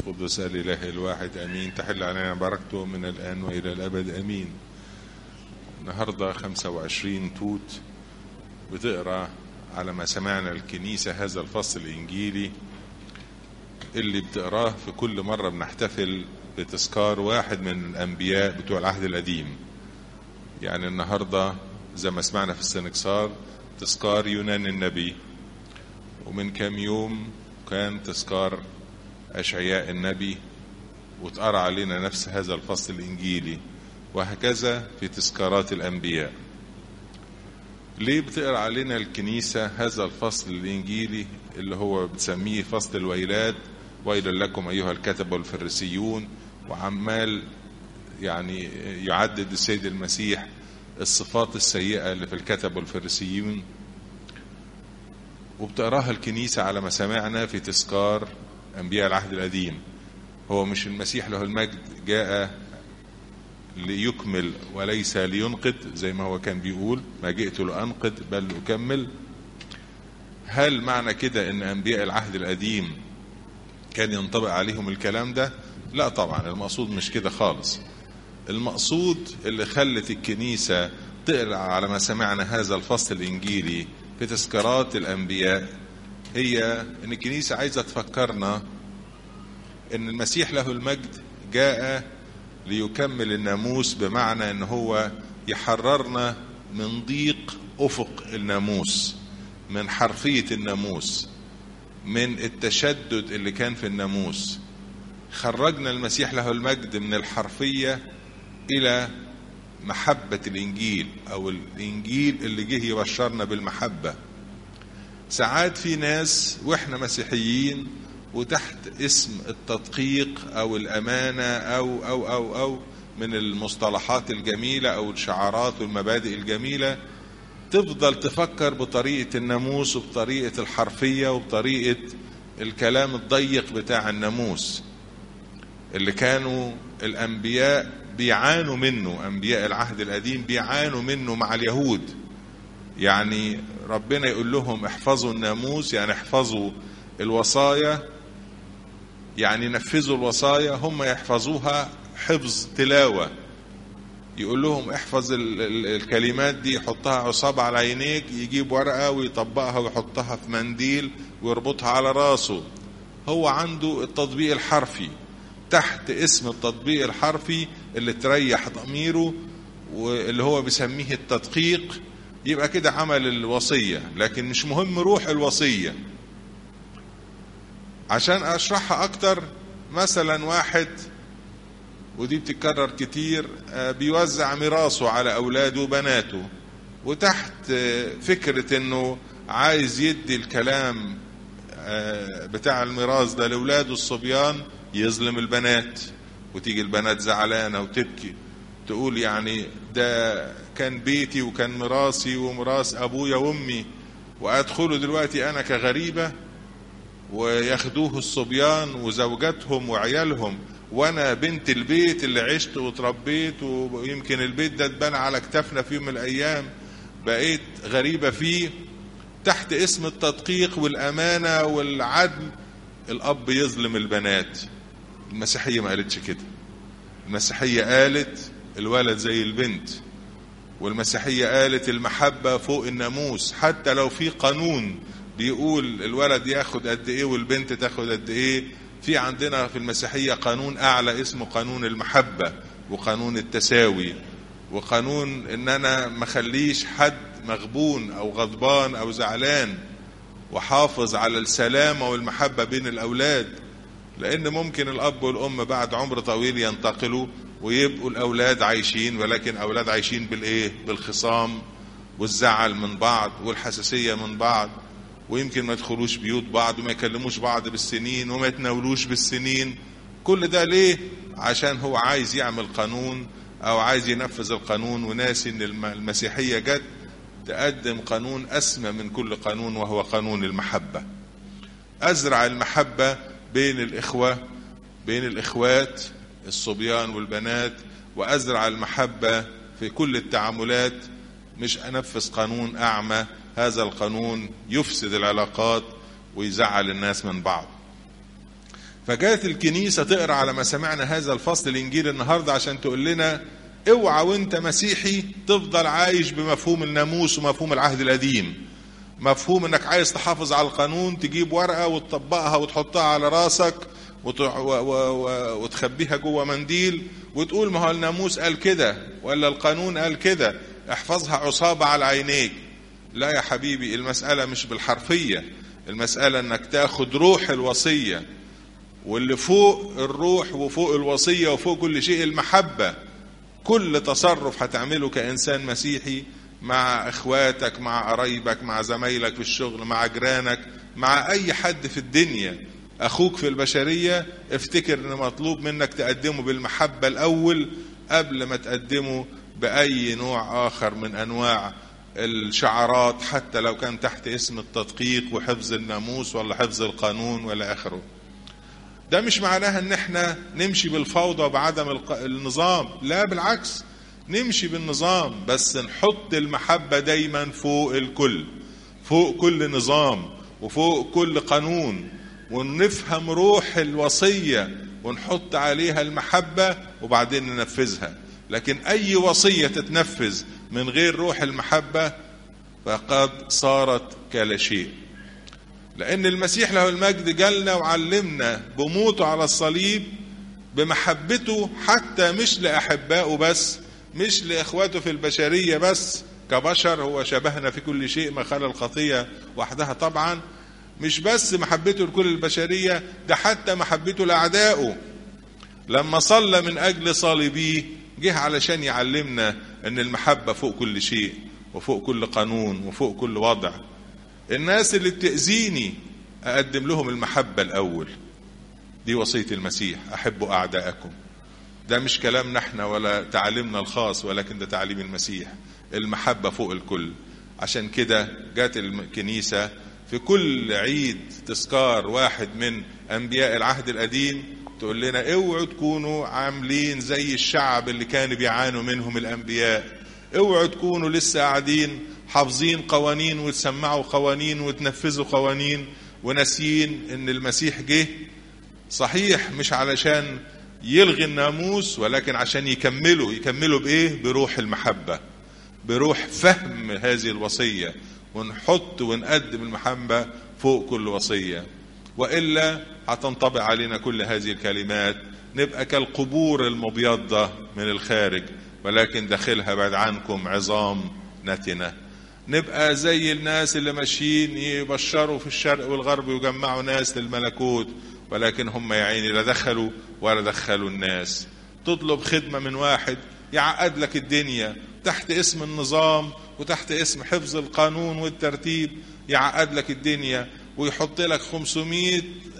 القدس الإله الواحد أمين تحل علينا بركته من الآن وإلى الأبد أمين النهاردة 25 توت بتقرأ على ما سمعنا الكنيسة هذا الفصل الإنجيلي اللي بتقراه في كل مرة بنحتفل بتذكار واحد من الأنبياء بتوع العهد القديم يعني النهاردة زي ما سمعنا في السنكسار تذكار يونان النبي ومن كام يوم كان تذكار أشعياء النبي واتقرأ علينا نفس هذا الفصل الإنجيلي وهكذا في تذكارات الأنبياء ليه بتقرأ علينا الكنيسة هذا الفصل الإنجيلي اللي هو بتسميه فصل الويلات ويل لكم أيها الكتب والفريسيون وعمال يعني يعدد السيد المسيح الصفات السيئة اللي في الكتب والفريسيون وبتقراها الكنيسة على ما سمعنا في تذكار أنبياء العهد القديم هو مش المسيح له المجد جاء ليكمل وليس لينقذ زي ما هو كان بيقول ما جئت لأنقذ بل أكمل هل معنى كده ان أنبياء العهد القديم كان ينطبق عليهم الكلام ده لا طبعا المقصود مش كده خالص المقصود اللي خلت الكنيسة تقرأ على ما سمعنا هذا الفصل الإنجيلي في تذكارات الأنبياء هي ان الكنيسة عايزة تفكرنا ان المسيح له المجد جاء ليكمل الناموس بمعنى ان هو يحررنا من ضيق افق الناموس من حرفية الناموس من التشدد اللي كان في الناموس خرجنا المسيح له المجد من الحرفية الى محبة الانجيل او الانجيل اللي جه يبشرنا بالمحبة ساعات في ناس واحنا مسيحيين وتحت اسم التدقيق او الامانه او او او او من المصطلحات الجميله او الشعارات والمبادئ الجميله تفضل تفكر بطريقه الناموس وبطريقه الحرفيه وبطريقه الكلام الضيق بتاع الناموس اللي كانوا الانبياء بيعانوا منه انبياء العهد القديم بيعانوا منه مع اليهود يعني ربنا يقول لهم احفظوا الناموس يعني احفظوا الوصايا يعني نفذوا الوصايا هم يحفظوها حفظ تلاوة يقول لهم احفظ ال ال الكلمات دي حطها عصابة على عينيك يجيب ورقة ويطبقها ويحطها في منديل ويربطها على راسه هو عنده التطبيق الحرفي تحت اسم التطبيق الحرفي اللي تريح ضميره واللي هو بيسميه التدقيق يبقى كده عمل الوصية لكن مش مهم روح الوصية عشان اشرحها اكتر مثلا واحد ودي بتتكرر كتير بيوزع ميراثه على اولاده وبناته وتحت فكرة انه عايز يدي الكلام بتاع الميراث ده لاولاده الصبيان يظلم البنات وتيجي البنات زعلانة وتبكي تقول يعني ده كان بيتي وكان ميراثي وميراث ابويا وامي وادخله دلوقتي انا كغريبه وياخدوه الصبيان وزوجاتهم وعيالهم وانا بنت البيت اللي عشت وتربيت ويمكن البيت ده اتبنى على كتافنا في يوم من الايام بقيت غريبه فيه تحت اسم التدقيق والامانه والعدل الاب يظلم البنات المسيحيه ما قالتش كده المسيحيه قالت الولد زي البنت والمسيحيه قالت المحبه فوق الناموس حتى لو في قانون بيقول الولد ياخد قد ايه والبنت تاخد قد ايه في عندنا في المسيحية قانون اعلى اسمه قانون المحبة وقانون التساوي وقانون ان انا ما خليش حد مغبون او غضبان او زعلان وحافظ على السلامة والمحبة بين الاولاد لان ممكن الاب والام بعد عمر طويل ينتقلوا ويبقوا الاولاد عايشين ولكن اولاد عايشين بالايه بالخصام والزعل من بعض والحساسية من بعض ويمكن ما يدخلوش بيوت بعض وما يكلموش بعض بالسنين وما يتناولوش بالسنين كل ده ليه عشان هو عايز يعمل قانون او عايز ينفذ القانون وناسي ان المسيحية جت تقدم قانون اسمى من كل قانون وهو قانون المحبة ازرع المحبة بين الاخوة بين الاخوات الصبيان والبنات وازرع المحبة في كل التعاملات مش انفذ قانون اعمى هذا القانون يفسد العلاقات ويزعل الناس من بعض فجاءت الكنيسة تقرأ على ما سمعنا هذا الفصل الإنجيل النهاردة عشان تقول لنا اوعى وانت مسيحي تفضل عايش بمفهوم الناموس ومفهوم العهد القديم مفهوم انك عايز تحافظ على القانون تجيب ورقة وتطبقها وتحطها على راسك وت... و... و... و... وتخبيها جوه منديل وتقول ما هو الناموس قال كده ولا القانون قال كده احفظها عصابة على عينيك لا يا حبيبي المسألة مش بالحرفية المسألة انك تاخد روح الوصية واللي فوق الروح وفوق الوصية وفوق كل شيء المحبة كل تصرف هتعمله كإنسان مسيحي مع اخواتك مع قرايبك مع زمايلك في الشغل مع جيرانك مع اي حد في الدنيا اخوك في البشرية افتكر ان مطلوب منك تقدمه بالمحبة الاول قبل ما تقدمه باي نوع اخر من انواع الشعارات حتى لو كان تحت اسم التدقيق وحفظ الناموس ولا حفظ القانون ولا اخره ده مش معناها ان احنا نمشي بالفوضى وبعدم النظام لا بالعكس نمشي بالنظام بس نحط المحبة دايما فوق الكل فوق كل نظام وفوق كل قانون ونفهم روح الوصية ونحط عليها المحبة وبعدين ننفذها لكن أي وصية تتنفذ من غير روح المحبة فقد صارت كلا شيء لأن المسيح له المجد جالنا وعلمنا بموته على الصليب بمحبته حتى مش لأحبائه بس مش لإخواته في البشرية بس كبشر هو شبهنا في كل شيء ما خلا الخطية وحدها طبعا مش بس محبته لكل البشرية ده حتى محبته لأعدائه لما صلى من أجل صليبيه جه علشان يعلمنا أن المحبة فوق كل شيء وفوق كل قانون وفوق كل وضع الناس اللي بتأذيني أقدم لهم المحبة الأول دي وصية المسيح أحبوا أعداءكم ده مش كلامنا احنا ولا تعليمنا الخاص ولكن ده تعليم المسيح المحبة فوق الكل عشان كده جات الكنيسة في كل عيد تذكار واحد من أنبياء العهد القديم تقول لنا اوعوا تكونوا عاملين زي الشعب اللي كانوا بيعانوا منهم الأنبياء اوعوا تكونوا لسه قاعدين حافظين قوانين وتسمعوا قوانين وتنفذوا قوانين وناسيين ان المسيح جه صحيح مش علشان يلغي الناموس ولكن عشان يكملوا يكملوا بايه بروح المحبة بروح فهم هذه الوصية ونحط ونقدم المحبة فوق كل وصية وإلا هتنطبق علينا كل هذه الكلمات نبقى كالقبور المبيضة من الخارج ولكن داخلها بعد عنكم عظام نتنة نبقى زي الناس اللي ماشيين يبشروا في الشرق والغرب ويجمعوا ناس للملكوت ولكن هم يا عيني لا دخلوا ولا دخلوا الناس تطلب خدمة من واحد يعقد لك الدنيا تحت اسم النظام وتحت اسم حفظ القانون والترتيب يعقد لك الدنيا ويحط لك 500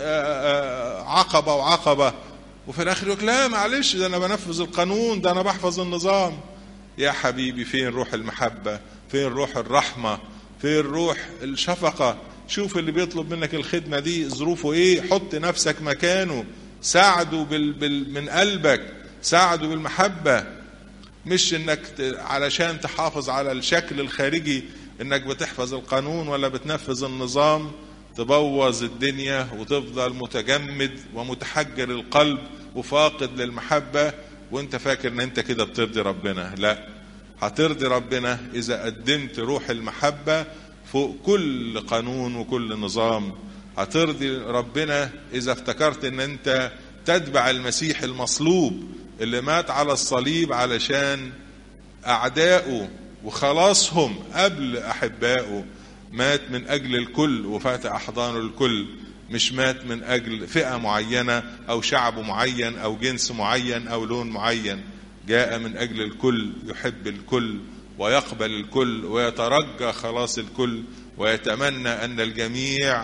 عقبة وعقبة وفي الآخر يقول لا معلش ده أنا بنفذ القانون ده أنا بحفظ النظام يا حبيبي فين روح المحبة فين روح الرحمة فين روح الشفقة شوف اللي بيطلب منك الخدمة دي ظروفه ايه حط نفسك مكانه ساعده بال بال من قلبك ساعده بالمحبة مش انك علشان تحافظ على الشكل الخارجي انك بتحفظ القانون ولا بتنفذ النظام تبوظ الدنيا وتفضل متجمد ومتحجر القلب وفاقد للمحبة وانت فاكر ان انت كده بترضي ربنا لا هترضي ربنا اذا قدمت روح المحبة فوق كل قانون وكل نظام هترضي ربنا اذا افتكرت ان انت تتبع المسيح المصلوب اللي مات على الصليب علشان اعدائه وخلاصهم قبل احبائه مات من اجل الكل وفات احضانه الكل مش مات من اجل فئه معينه او شعب معين او جنس معين او لون معين جاء من اجل الكل يحب الكل ويقبل الكل ويترجى خلاص الكل ويتمنى ان الجميع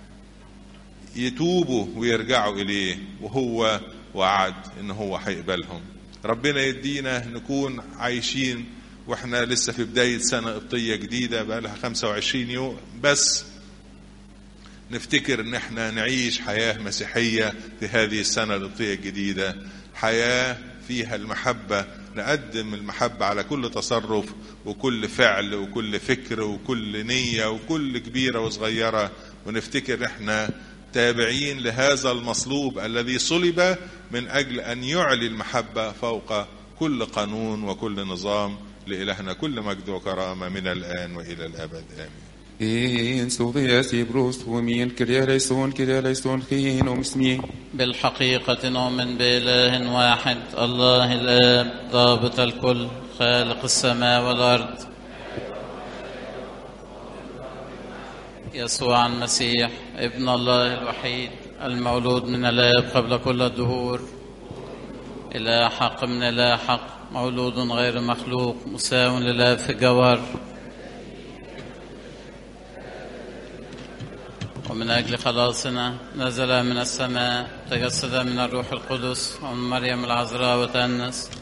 يتوبوا ويرجعوا اليه وهو وعد ان هو هيقبلهم ربنا يدينا نكون عايشين واحنا لسه في بداية سنة قبطية جديدة بقى لها 25 يوم بس نفتكر ان احنا نعيش حياة مسيحية في هذه السنة القبطية الجديدة حياة فيها المحبة نقدم المحبة على كل تصرف وكل فعل وكل فكر وكل نية وكل كبيرة وصغيرة ونفتكر احنا تابعين لهذا المصلوب الذي صلب من اجل ان يعلي المحبه فوق كل قانون وكل نظام لالهنا كل مجد وكرامه من الان والى الابد امين إن سوفياسي بروس ومين كريا ليسون كريا ليسون خين ومسمين بالحقيقة نؤمن بإله واحد الله الآب ضابط الكل خالق السماء والأرض يسوع المسيح ابن الله الوحيد المولود من الآب قبل كل الدهور إله حق من إله حق مولود غير مخلوق مساو لله في الجوهر ومن أجل خلاصنا نزل من السماء تجسد من الروح القدس ومن مريم العذراء وتأنس